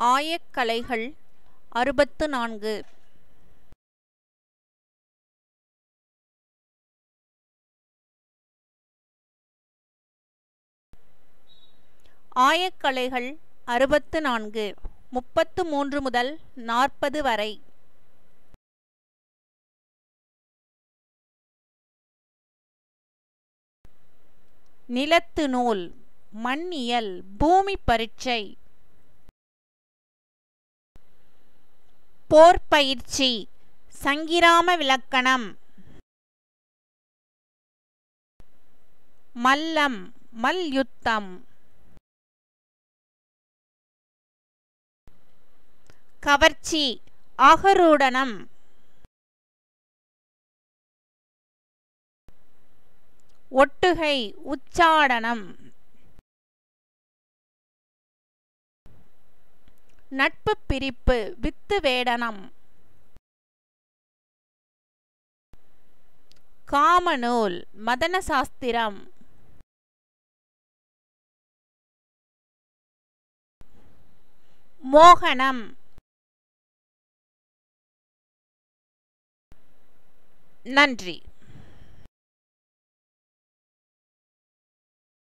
ஆயக்கலைகள் அறுபத்து நான்கு ஆயக்கலைகள் அறுபத்து நான்கு முப்பத்து மூன்று முதல் நாற்பது வரை நிலத்து நூல் மண்ணியல் பூமி பரீட்சை போர் பயிற்சி சங்கிராம விலக்கணம் மல்லம் மல்யுத்தம் கவர்ச்சி ஆகரூடனம் ஒட்டுகை உச்சாடனம் நட்பு பிரிப்பு வித்து வேடனம் காமநூல் மதன சாஸ்திரம் மோகனம் நன்றி